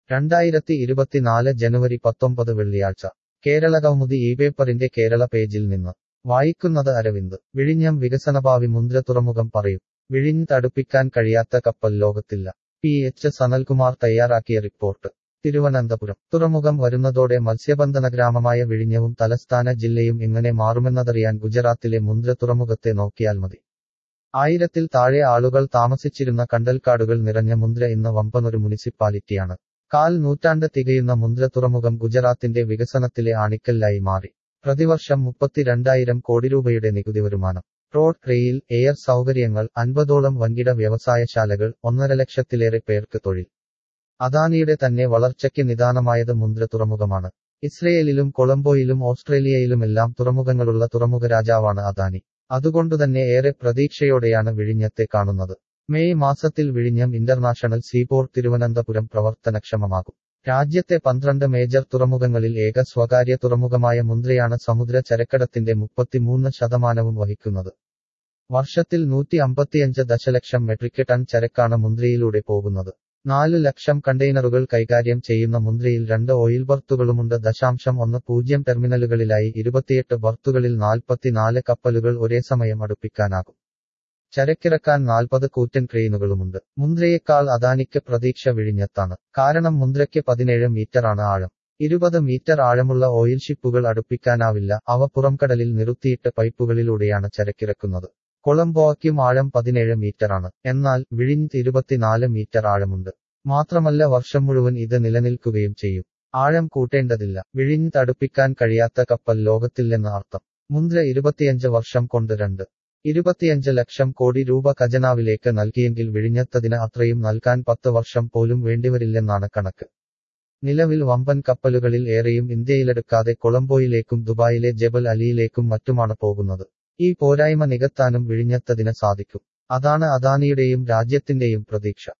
രണ്ടായിരത്തി ഇരുപത്തിനാല് ജനുവരി പത്തൊമ്പത് വെള്ളിയാഴ്ച കേരള കൗമുദി ഈ പേപ്പറിന്റെ കേരള പേജിൽ നിന്ന് വായിക്കുന്നത് അരവിന്ദ് വിഴിഞ്ഞം വികസനഭാവി മുന്ദ്ര തുറമുഖം പറയും വിഴിഞ്ഞ് തടുപ്പിക്കാൻ കഴിയാത്ത കപ്പൽ ലോകത്തില്ല പി എച്ച് സനൽകുമാർ തയ്യാറാക്കിയ റിപ്പോർട്ട് തിരുവനന്തപുരം തുറമുഖം വരുന്നതോടെ മത്സ്യബന്ധന ഗ്രാമമായ വിഴിഞ്ഞവും തലസ്ഥാന ജില്ലയും എങ്ങനെ മാറുമെന്നതറിയാൻ ഗുജറാത്തിലെ മുന്ദ്ര തുറമുഖത്തെ നോക്കിയാൽ മതി ആയിരത്തിൽ താഴെ ആളുകൾ താമസിച്ചിരുന്ന കണ്ടൽക്കാടുകൾ നിറഞ്ഞ മുന്ദ്ര ഇന്ന് വമ്പനൊരു മുനിസിപ്പാലിറ്റിയാണ് കാൽ നൂറ്റാണ്ട് തികയുന്ന മുന്ദ്ര തുറമുഖം ഗുജറാത്തിന്റെ വികസനത്തിലെ ആണിക്കല്ലായി മാറി പ്രതിവർഷം മുപ്പത്തിരണ്ടായിരം കോടി രൂപയുടെ നികുതി വരുമാനം റോഡ് റെയിൽ എയർ സൗകര്യങ്ങൾ അൻപതോളം വൻകിട വ്യവസായശാലകൾ ഒന്നര ലക്ഷത്തിലേറെ പേർക്ക് തൊഴിൽ അദാനിയുടെ തന്നെ വളർച്ചയ്ക്ക് നിദാനമായത് മുന്ദ്ര തുറമുഖമാണ് ഇസ്രയേലിലും കൊളംബോയിലും ഓസ്ട്രേലിയയിലുമെല്ലാം തുറമുഖങ്ങളുള്ള തുറമുഖ രാജാവാണ് അദാനി അതുകൊണ്ടുതന്നെ ഏറെ പ്രതീക്ഷയോടെയാണ് വിഴിഞ്ഞത്തെ കാണുന്നത് മെയ് മാസത്തിൽ വിഴിഞ്ഞം ഇന്റർനാഷണൽ സീപോർട്ട് തിരുവനന്തപുരം പ്രവർത്തനക്ഷമമാകും രാജ്യത്തെ പന്ത്രണ്ട് മേജർ തുറമുഖങ്ങളിൽ ഏക സ്വകാര്യ തുറമുഖമായ മുന്ദ്രയാണ് സമുദ്ര ചരക്കടത്തിന്റെ മുപ്പത്തിമൂന്ന് ശതമാനവും വഹിക്കുന്നത് വർഷത്തിൽ നൂറ്റി അമ്പത്തിയഞ്ച് ദശലക്ഷം മെട്രിക് ടൺ ചരക്കാണ് മുന്ദ്രയിലൂടെ പോകുന്നത് നാല് ലക്ഷം കണ്ടെയ്നറുകൾ കൈകാര്യം ചെയ്യുന്ന മുന്ദ്രയിൽ രണ്ട് ഓയിൽ ബർത്തുകളുമുണ്ട് ദശാംശം ഒന്ന് പൂജ്യം ടെർമിനലുകളിലായി ഇരുപത്തിയെട്ട് ബർത്തുകളിൽ നാൽപ്പത്തിനാല് കപ്പലുകൾ ഒരേ സമയം അടുപ്പിക്കാനാകും ചരക്കിറക്കാൻ നാൽപ്പത് കൂറ്റൻ ക്രെയിനുകളുമുണ്ട് മുന്ദ്രയേക്കാൾ അദാനിക്ക് പ്രതീക്ഷ വിഴിഞ്ഞത്താണ് കാരണം മുന്ദ്രയ്ക്ക് പതിനേഴ് മീറ്ററാണ് ആഴം ഇരുപത് മീറ്റർ ആഴമുള്ള ഓയിൽ ഷിപ്പുകൾ അടുപ്പിക്കാനാവില്ല അവ പുറംകടലിൽ നിറുത്തിയിട്ട് പൈപ്പുകളിലൂടെയാണ് ചരക്കിറക്കുന്നത് കൊളംബോയ്ക്കും ആഴം പതിനേഴ് മീറ്ററാണ് എന്നാൽ വിഴിഞ്ഞ് ഇരുപത്തിനാല് മീറ്റർ ആഴമുണ്ട് മാത്രമല്ല വർഷം മുഴുവൻ ഇത് നിലനിൽക്കുകയും ചെയ്യും ആഴം കൂട്ടേണ്ടതില്ല വിഴിഞ്ഞ് തടുപ്പിക്കാൻ കഴിയാത്ത കപ്പൽ ലോകത്തില്ലെന്ന് അർത്ഥം മുന്ദ്ര ഇരുപത്തിയഞ്ച് വർഷം കൊണ്ട് രണ്ട് ഇരുപത്തിയഞ്ച് ലക്ഷം കോടി രൂപ ഖജനാവിലേക്ക് നൽകിയെങ്കിൽ വിഴിഞ്ഞത്തതിന് അത്രയും നൽകാൻ പത്ത് വർഷം പോലും വേണ്ടിവരില്ലെന്നാണ് കണക്ക് നിലവിൽ വമ്പൻ കപ്പലുകളിൽ ഏറെയും ഇന്ത്യയിലെടുക്കാതെ കൊളംബോയിലേക്കും ദുബായിലെ ജബൽ അലിയിലേക്കും മറ്റുമാണ് പോകുന്നത് ഈ പോരായ്മ നികത്താനും വിഴിഞ്ഞത്തതിന് സാധിക്കും അതാണ് അദാനിയുടെയും രാജ്യത്തിന്റെയും പ്രതീക്ഷ